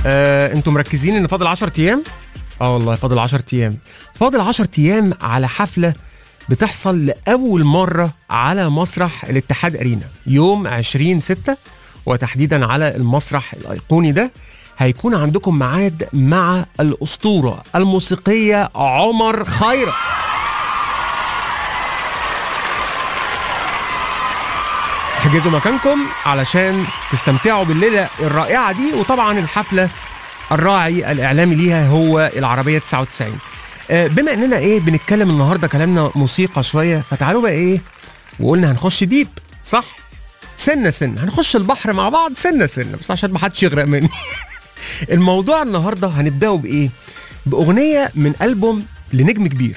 آه، انتوا مركزين ان فاضل 10 ايام اه والله فاضل 10 ايام فاضل 10 ايام على حفله بتحصل لاول مره على مسرح الاتحاد ارينا يوم 20 6 وتحديدا على المسرح الايقوني ده هيكون عندكم ميعاد مع الاسطوره الموسيقيه عمر خيرت احجزوا مكانكم علشان تستمتعوا بالليله الرائعه دي وطبعا الحفله الراعي الاعلامي ليها هو العربيه 99 آه، بما اننا ايه بنتكلم النهارده كلامنا موسيقى شويه فتعالوا بقى ايه وقلنا هنخش ديب صح سنه سنه هنخش البحر مع بعض سنه سنه بس عشان ما حدش يغرق مني الموضوع النهارده هنبداه بايه باغنيه من البوم لنجم كبير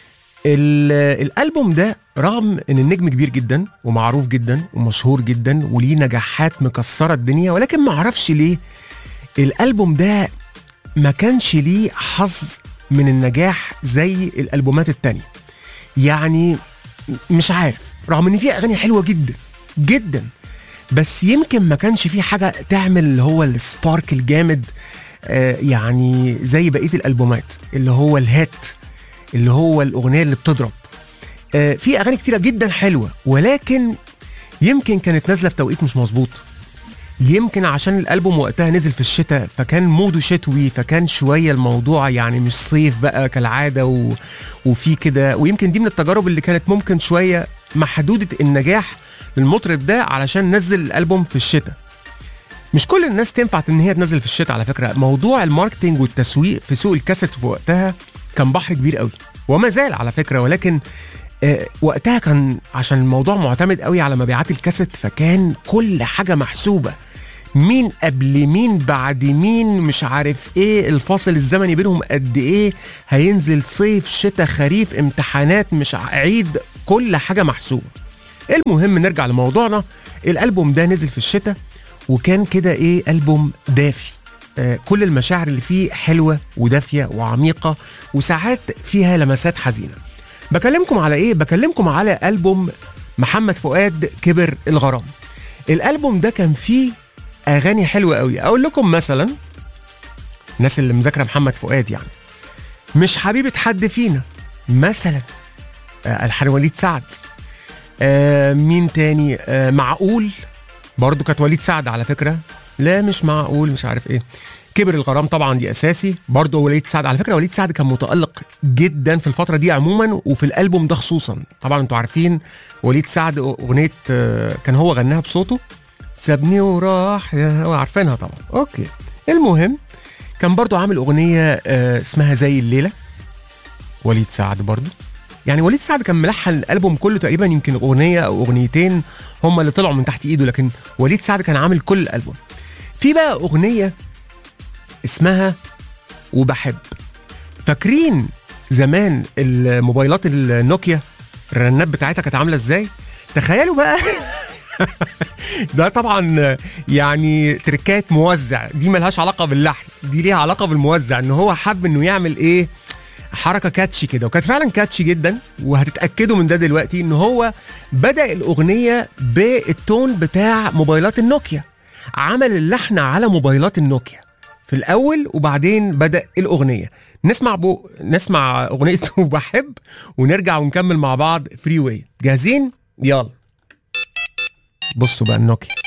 ال- الالبوم ده رغم ان النجم كبير جدا ومعروف جدا ومشهور جدا وليه نجاحات مكسره الدنيا ولكن ما اعرفش ليه الالبوم ده ما كانش ليه حظ من النجاح زي الالبومات التانية يعني مش عارف رغم ان فيه اغاني حلوه جدا جدا بس يمكن ما كانش فيه حاجه تعمل اللي هو السبارك الجامد آه يعني زي بقيه الالبومات اللي هو الهات اللي هو الاغنيه اللي بتضرب آه في اغاني كتيره جدا حلوه ولكن يمكن كانت نازله في توقيت مش مظبوط يمكن عشان الالبوم وقتها نزل في الشتاء فكان موده شتوي فكان شويه الموضوع يعني مش صيف بقى كالعاده و... وفي كده ويمكن دي من التجارب اللي كانت ممكن شويه محدوده النجاح للمطرب ده علشان نزل الالبوم في الشتاء مش كل الناس تنفع ان هي تنزل في الشتاء على فكره موضوع الماركتينج والتسويق في سوق الكاسيت في وقتها كان بحر كبير قوي وما زال على فكره ولكن آه، وقتها كان عشان الموضوع معتمد قوي على مبيعات الكاسيت فكان كل حاجه محسوبه مين قبل مين بعد مين مش عارف ايه الفاصل الزمني بينهم قد ايه هينزل صيف شتاء خريف امتحانات مش ع- عيد كل حاجه محسوبه المهم نرجع لموضوعنا الالبوم ده نزل في الشتاء وكان كده ايه البوم دافي آه كل المشاعر اللي فيه حلوه ودافيه وعميقه وساعات فيها لمسات حزينه بكلمكم على ايه بكلمكم على البوم محمد فؤاد كبر الغرام الالبوم ده كان فيه اغاني حلوه قوي اقول لكم مثلا الناس اللي مذاكره محمد فؤاد يعني مش حبيبه حد فينا مثلا آه الحان وليد سعد آه مين تاني آه معقول برضو كانت وليد سعد على فكره لا مش معقول مش عارف ايه كبر الغرام طبعا دي اساسي برضه وليد سعد على فكره وليد سعد كان متالق جدا في الفتره دي عموما وفي الالبوم ده خصوصا طبعا انتوا عارفين وليد سعد اغنيه آه، كان هو غناها بصوته سابني وراح يا- هو عارفينها طبعا اوكي المهم كان برضو عامل اغنيه آه، اسمها زي الليله وليد سعد برضو يعني وليد سعد كان ملحن الالبوم كله تقريبا يمكن اغنيه او اغنيتين هم اللي طلعوا من تحت ايده لكن وليد سعد كان عامل كل الالبوم في بقى اغنيه اسمها وبحب فاكرين زمان الموبايلات النوكيا الرنات بتاعتها كانت عامله ازاي تخيلوا بقى ده طبعا يعني تركات موزع دي ملهاش علاقه باللحن دي ليها علاقه بالموزع ان هو حب انه يعمل ايه حركه كاتشي كده وكانت فعلا كاتشي جدا وهتتاكدوا من ده دلوقتي ان هو بدا الاغنيه بالتون بتاع موبايلات النوكيا عمل اللحن على موبايلات النوكيا في الاول وبعدين بدا الاغنيه نسمع بو نسمع اغنيه وبحب ونرجع ونكمل مع بعض فري واي جاهزين يلا بصوا بقى النوكيا